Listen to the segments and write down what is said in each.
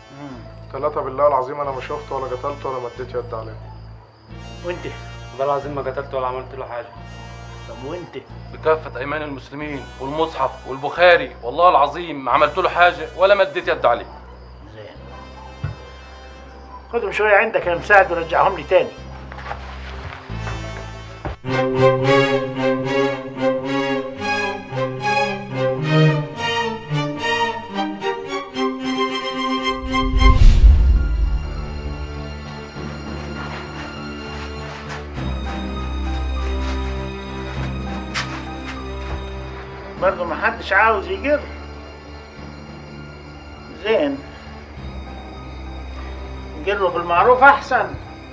ثلاثة بالله العظيم أنا ما شفته ولا قتلته ولا مديت يد عليه وانت والله العظيم ما قتلته ولا عملت له حاجه طب وانت بكافه ايمان المسلمين والمصحف والبخاري والله العظيم ما عملت له حاجه ولا مديت يد عليه زين خدهم شويه عندك يا مساعد ورجعهم لي تاني برضه ما حدش عاوز يجر زين نجره بالمعروف احسن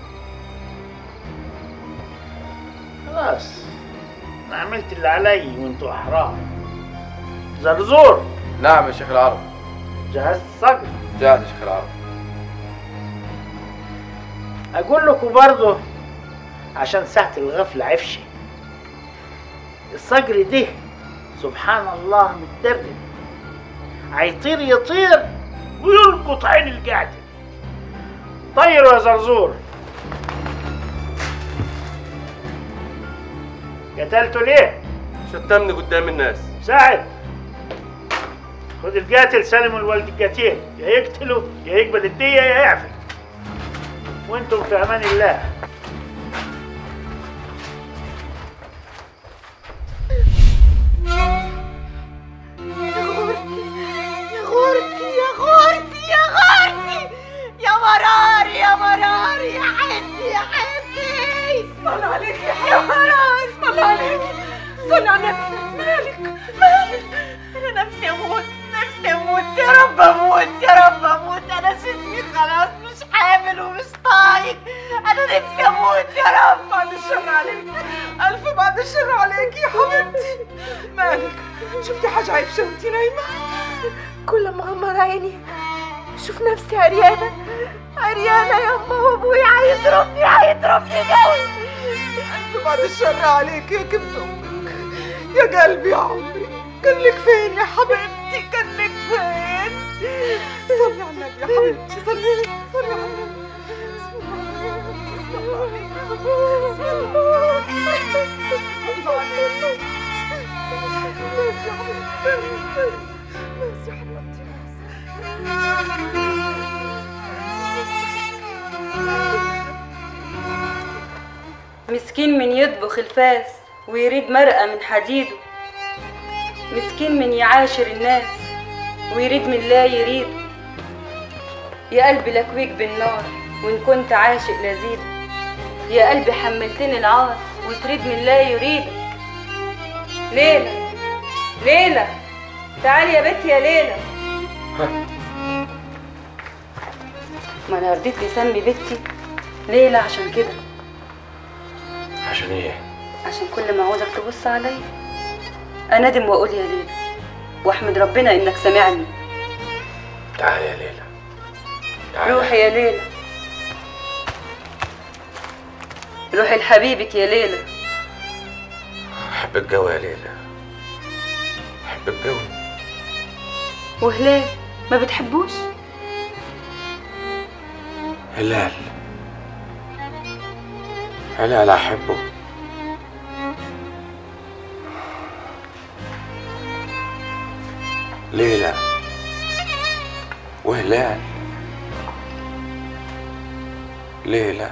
خلاص انا عملت اللي علي وانتوا احرار زرزور نعم يا شيخ العرب جهزت صقر جاهز يا شيخ العرب اقول لكم برضه عشان ساعة الغفلة عفشي الصقر ده سبحان الله متدرب هيطير يطير ويلقط عين القاعدة طيروا يا زرزور قتلته ليه؟ شتمني قدام الناس ساعد خد القاتل سلموا الولد القتيل يا يقتله يا يقبل الدية يا يعفي وانتم في امان الله يا غورتي يا غورتي يا غورتي يا مرار يا مرار يا حبي يا حبي اسم عليك يا مرار اسم عليك صل على النبي مالك مالك انا نفسي اموت نفسي اموت يا رب اموت يا رب اموت انا جسمي خلاص مش حامل ومش طايق انا نفسي اموت يا رب بعد الشر عليك الف بعد الشر عليك يا حبيبتي مالك شفتي حاجه عايشه وانتي نايمه كل ما غمض عيني شوف نفسي عريانة عريانة يا أما وأبويا هيضربني هيضربني قوي ألف بعد الشر عليك يا كبت أمك يا قلبي يا عمري كان لك فين يا حبيبتي كان لك فين صلي على النبي يا حبيبتي صلي صلي على النبي بسم الله بسم الله بسم الله ماشي يا حبيبتي ماشي يا حبيبتي مسكين من يطبخ الفاس ويريد مرقة من حديده مسكين من يعاشر الناس ويريد من لا يريد يا قلبي لكويك بالنار وإن كنت عاشق لذيذ يا قلبي حملتني العار وتريد من لا يريدك ليلى ليلى تعالي يا بنت يا ليلى ما انا رضيت اسمي بنتي ليلى عشان كده عشان ايه عشان كل ما عاوزك تبص عليا انادم واقول يا ليلى واحمد ربنا انك سامعني تعالي يا ليلى تعالي. روحي يا ليلى روحي لحبيبك يا ليلى احبك قوي يا ليلى احبك قوي وهلال ما بتحبوش هلال هلال احبه ليلى وهلال ليلى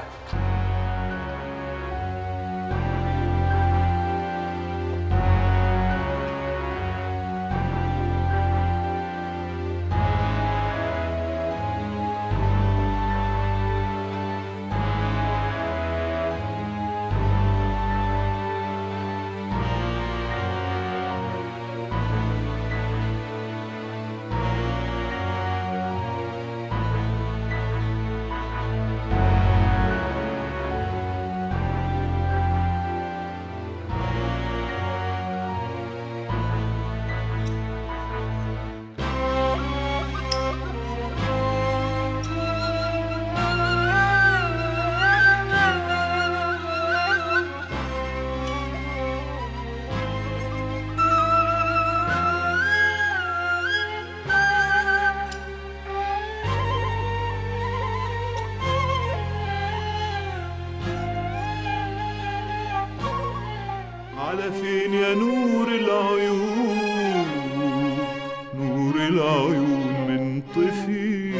على فين يا نور العيون نور العيون من طفي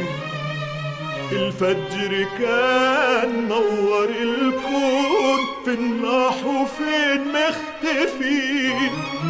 الفجر كان نور الكون فين راح وفين مختفي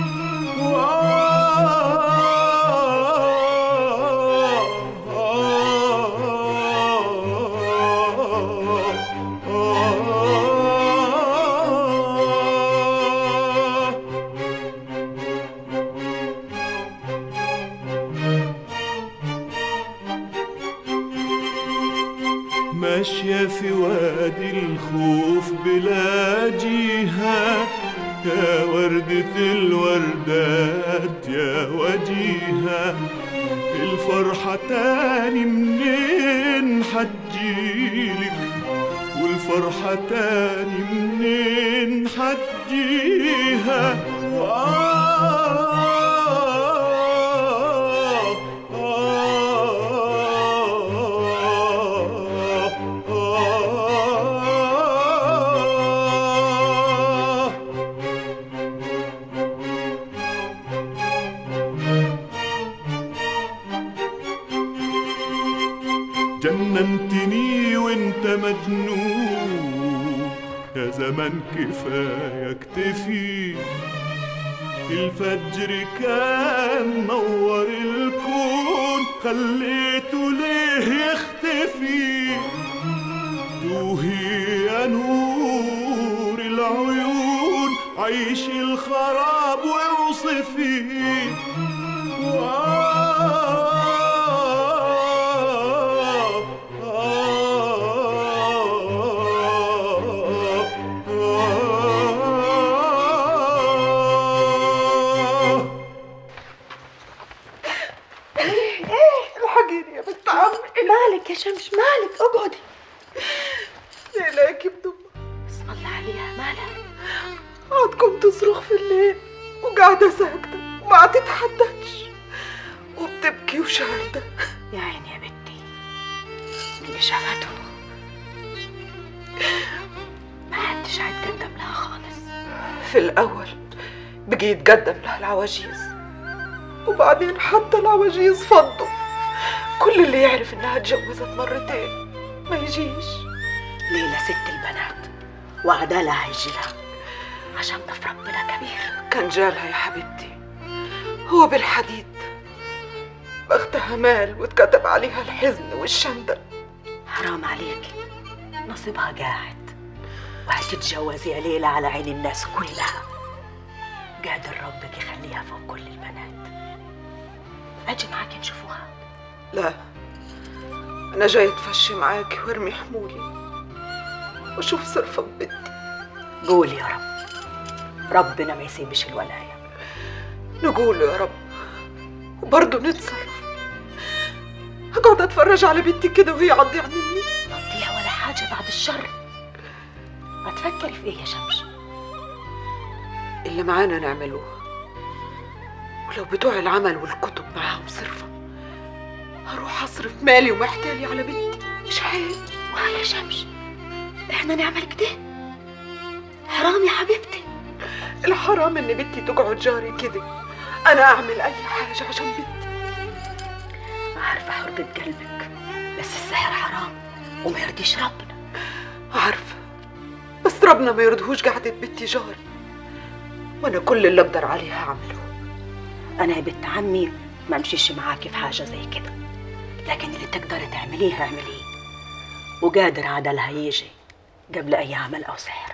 ماشية في وادي الخوف بلا جهة يا وردة الوردات يا وجيهة الفرحة تاني منين حتجيلك والفرحة تاني منين حتجيها جننتني وانت مجنون يا زمن كفاية اكتفي الفجر كان نور الكون خليته ليه يختفي توهي يا نور العيون عيش الخراب واوصفي الحقيني يا بنت عمي مالك يا شمس مالك اقعدي ليلاكي بدمك اسم الله عليها مالك قعدكم تصرخ في الليل وقاعدة ساكتة وما تتحدثش وبتبكي وشاردة يا عيني يا بنتي من اللي شافته ما حدش هيتقدم لها خالص في الأول بقي يتقدم لها العواجيز وبعدين حتى العواجيز فضوا كل اللي يعرف انها اتجوزت مرتين ما يجيش ليلى ست البنات وعدالها هيجي لها عشان ضف ربنا كبير كان جالها يا حبيبتي هو بالحديد بختها مال واتكتب عليها الحزن والشندل حرام عليكي نصيبها قاعد وهتتجوزي يا ليلى على عين الناس كلها قادر ربك يخليها فوق كل البنات اجي معاكي نشوفوها لا انا جاي اتفشي معاكي وارمي حمولي واشوف صرفة ببنتي قولي يا رب ربنا ما يسيبش الولايه نقول يا رب وبرضه نتصرف هقعد اتفرج على بنتي كده وهي عضيع مني تقضيها ولا حاجه بعد الشر ما تفكري في ايه يا شمس اللي معانا نعملوه ولو بتوع العمل والكتب معاهم صرفة هروح أصرف مالي ومحتالي على بنتي مش عيب واه يا شمس احنا نعمل كده حرام يا حبيبتي الحرام إن بنتي تقعد جاري كده أنا أعمل أي حاجة عشان بنتي عارفه حرقة قلبك بس السحر حرام وما يرضيش ربنا عارفة بس ربنا ما يرضهوش قعدة بنتي جاري وأنا كل اللي أقدر عليه هعمله انا يا بنت عمي ما امشيش معاكي في حاجه زي كده لكن اللي تقدري تعمليه اعمليه وقادر عدلها يجي قبل اي عمل او سحر